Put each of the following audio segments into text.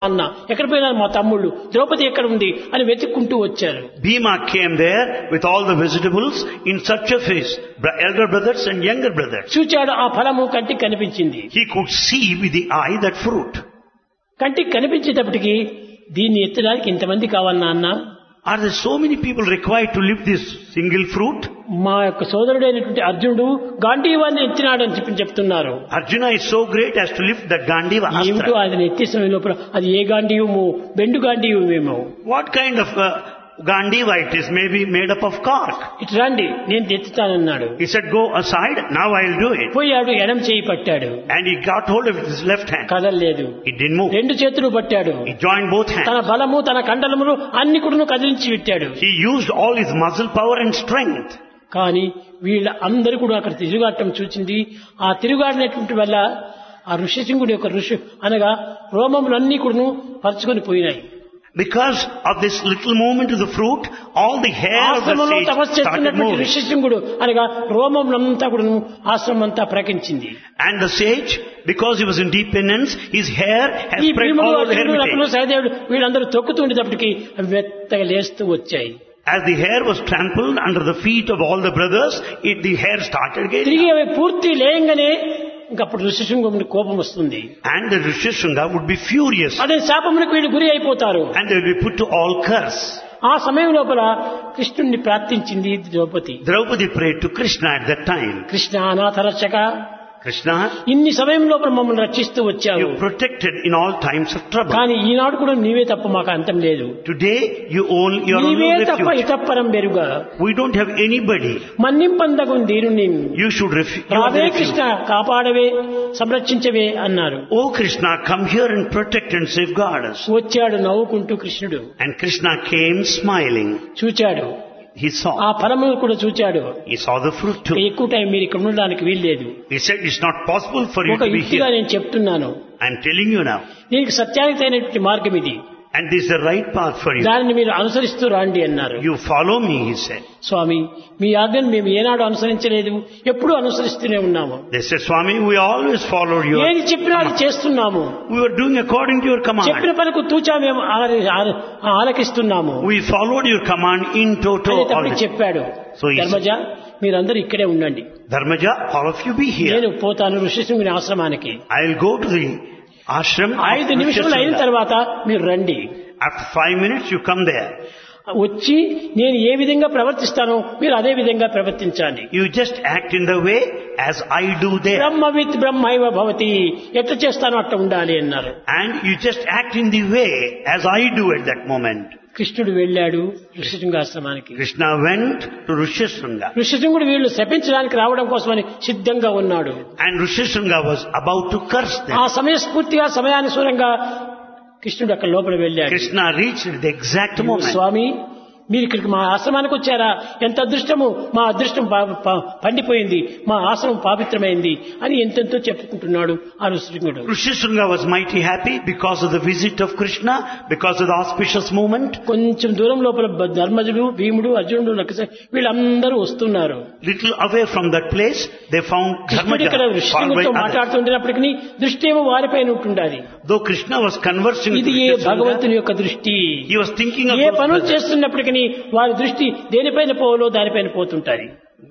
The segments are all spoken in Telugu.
అన్న ఎక్కడ పోయినారు మా తమ్ముళ్ళు ద్రౌపది ఎక్కడ ఉంది అని వెతుక్కుంటూ వచ్చారు Bhima came there with all the vegetables in search of his br- elder brothers and younger brothers. చూచాడు ఆ ఫలము కంటికి కనిపించింది He could see with the eye that fruit. కంటికి కనిపించేటప్పటికి దీన్ని ఎత్తడానికి ఇంతమంది కావాలన్నా అన్న Are there so many people required to lift this single fruit? మా యొక్క సోదరుడైనటువంటి అర్జునుడు గాంధీవాన్ని ఎత్తినాడని చెప్పి చెప్తున్నారు Arjuna is so great as to lift the Gandiva ఏమిటో Astra. అది ఎత్తే సమయం లోపల అది ఏ గాంధీవము బెండు గాంధీవమేమో What kind of uh, Gandiva it is? Maybe made up of cork. ఇటు రండి నేను ఎత్తుతానన్నాడు He said, go aside, now I'll do it. పోయాడు ఎడం చేయి pట్టాడు And he got hold of his left hand. కదలలేదు He didn't move. రెండు చేతులు పట్టాడు He joined both తన hands. బలము తన కండలములు అన్ని కూడా కదిలించి పెట్టాడు He used all his muscle power and strength. కానీ వీళ్ళ అందరూ కూడా అక్కడ తిరుగాటం చూచింది ఆ తిరుగాడినటువంటి వల్ల ఆ ఋషిసింగుడి యొక్క ఋషి అనగా రోమములన్నీ కూడా పరుచుకొని పోయినాయి Because of this little movement of the fruit, all the hair of the ఆశ్రమంలో sage తపస్సు started చేస్తున్నటువంటి moving. ఋషిసింగుడు అనగా రోమములంతా కూడా ఆశ్రమం అంతా ప్రకటించింది And the sage, because he was in deep penance, his hair has ఈ spread భీముడు all over the అర్జునుడు నకులు hermitage. సహదేవుడు వీళ్ళందరూ తొక్కుతుండేటప్పటికి అవి మెత్తగా లేస్తూ వచ్చాయి As the hair was trampled under the feet of all the brothers, it, the hair started getting తిరిగి అవి పూర్తి లేయంగానే ఇంకప్పుడు ఋషిశృంగముని కోపం వస్తుంది And the Rishishunga would be furious. అదే శాపమునికి వీళ్ళు గురి అయిపోతారు And they will be put to all curse. ఆ సమయం లోపల కృష్ణుణ్ణి ప్రార్థించింది Draupadi Draupadi prayed to Krishna at that time. Krishna అనాథ రక్షక Krishna, ఇన్ని సమయం లోపల మమ్మల్ని రక్షిస్తూ వచ్చావు you protected in all times of trouble. కానీ ఈనాడు కూడా నీవే తప్ప మాకు అంతం లేదు Today, you own your own నీవే తప్ప refuge. ఇతప్పరం బెరుగా We don't have anybody. మన్నింపందగు దీనుని You should refu- you are రావే the refuge. కృష్ణ కాపాడవే సంరక్షించవే అన్నారు Oh Krishna, come here and protect and safeguard us. వచ్చాడు నవ్వుకుంటూ కృష్ణుడు And Krishna came smiling. చూచాడు He ఆ saw. ఫలమును కూడా చూచాడు He saw the fruit too. ఎక్కువ టైం మీరు ఇక్కడ ఉండడానికి వీల్లేదు He said, it's not possible for you ఒక to be యుక్తిగా here. నేను చెప్తున్నాను I'm telling you now. దీనికి సత్యానికి తగినటువంటి మార్గం ఇది And this is the right path for you. దానిని మీరు అనుసరిస్తూ రాండి అన్నారు You follow me, he said. స్వామి మీ ఆజ్ఞను మేము ఏనాడు అనుసరించలేదు ఎప్పుడూ అనుసరిస్తూనే ఉన్నాము They said, Swami, we always followed your ఏది చెప్పినా అది చేస్తున్నాము We were doing according to your చెప్పిన command. పనికి తూచా మేము ఆల- ఆల- ఆలకిస్తున్నాము We followed your command in toto. all అనేటప్పుడు the- చెప్పాడు So he ధర్మజ మీరందరూ ఇక్కడే ఉండండి Dharmaja, all of you be here. నేను పోతాను ఋషిశృంగుని ఆశ్రమానికి I'll go to the ashram. of ఐదు నిమిషములు అయిన Rishishunga. తర్వాత మీరు రండి After five minutes, you come there. వచ్చి నేను ఏ విధంగా ప్రవర్తిస్తానో మీరు అదే విధంగా ప్రవర్తించండి You just act in the way as I do there. బ్రహ్మ విత్ బ్రహ్మైవ భవతి ఎట్లా చేస్తానో అట్లా ఉండాలి అన్నారు And you just act in the way as I do at that moment. కృష్ణుడు వెళ్ళాడు ఋషిశృంగాశ్రమానికి Krishna went to Rishishunga. ఋషిశృంగుడు వీళ్ళు శపించడానికి రావడం కోసమని సిద్ధంగా ఉన్నాడు And Rishishunga was about to curse them. ఆ సమయస్ఫూర్తిగా సమయానుసూరంగా కృష్ణుడు అక్కడ లోపల వెళ్ళాడు Krishna reached the exact moment. స్వామి మీరు ఇక్కడికి మా ఆశ్రమానికి వచ్చారా ఎంత అదృష్టము మా అదృష్టం పా- పా- పండిపోయింది మా ఆశ్రమం పావిత్రమైంది అని ఎంతెంతో చెప్పుకుంటున్నాడు ఆ ఋషిశృంగుడు Rishishunga was mighty happy because of the visit of Krishna, because of the auspicious moment. కొంచెం దూరం లోపల బ- ధర్మజుడు భీముడు అర్జునుడు నకుశ వీళ్ళందరూ వస్తున్నారు Little away from that place, they found కృష్ణుడు ఇక్కడ Dharmaja, followed ఋషిశృంగుడితో by others. మాట్లాడుతుండేటప్పటికీ దృష్టి ఏమో వారిపైన ఉంటుండాలి Though Krishna was conversing with ఇది ఏ Rishishunga, భగవంతుని యొక్క దృష్టి he was thinking A about పనులు brothers. చేస్తున్నప్పటికీ వారి దృష్టి దేనిపైన పోవాలో దానిపైన పోతుంటారు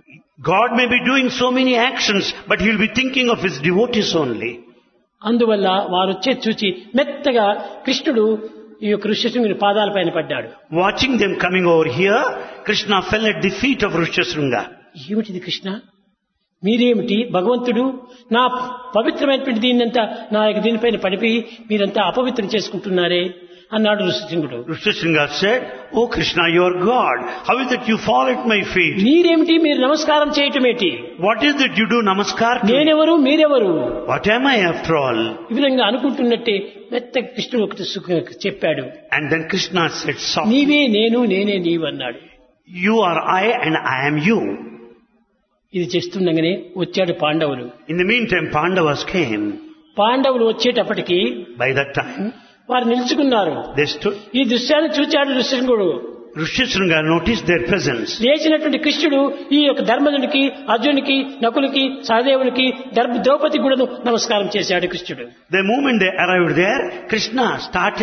God may be doing so many actions, but he will be thinking of his devotees only. అందువల్ల వారు వచ్చే చూచి మెత్తగా కృష్ణుడు ఈ యొక్క ఋషిశృంగుని పాదాలపైన పడ్డాడు Watching them coming over here, Krishna fell at the feet of Rishishunga. ఏమిటిది కృష్ణ మీరేమిటి భగవంతుడు నా పవిత్రమైనటువంటి దీన్నంతా నా యొక్క దీనిపైన పడిపోయి మీరంతా అపవిత్రం చేసుకుంటున్నారే అన్నాడు ఋషిశృంగుడు Rishishunga said, Oh Krishna, you are God. How is it you fall at my feet? మీరేమిటి మీరు నమస్కారం చేయటమేటి What is it you do namaskar to? me? నేనెవరు మీరెవరు What am I after all? ఈ విధంగా అనుకుంటున్నట్టే మెత్త కృష్ణుడు ఒకటి సుఖ- చెప్పాడు And then Krishna said softly, నీవే నేను నేనే నీవు అన్నాడు You are I and I am you. ఇది చేస్తుండగానే వచ్చాడు పాండవులు In the meantime, Pandavas came. పాండవులు వచ్చేటప్పటికి By that time, వారు నిలుచుకున్నారు they stood. ఈ దృశ్యాన్ని చూచాడు ఋషిశృంగుడు Rishishunga noticed their presence. లేచినటువంటి కృష్ణుడు ఈ యొక్క ధర్మజునికి అర్జునునికి నకులకి సహదేవునికి ధర్మ ద్రౌపది కూడా నమస్కారం చేశాడు కృష్ణుడు The moment they arrived there, Krishna started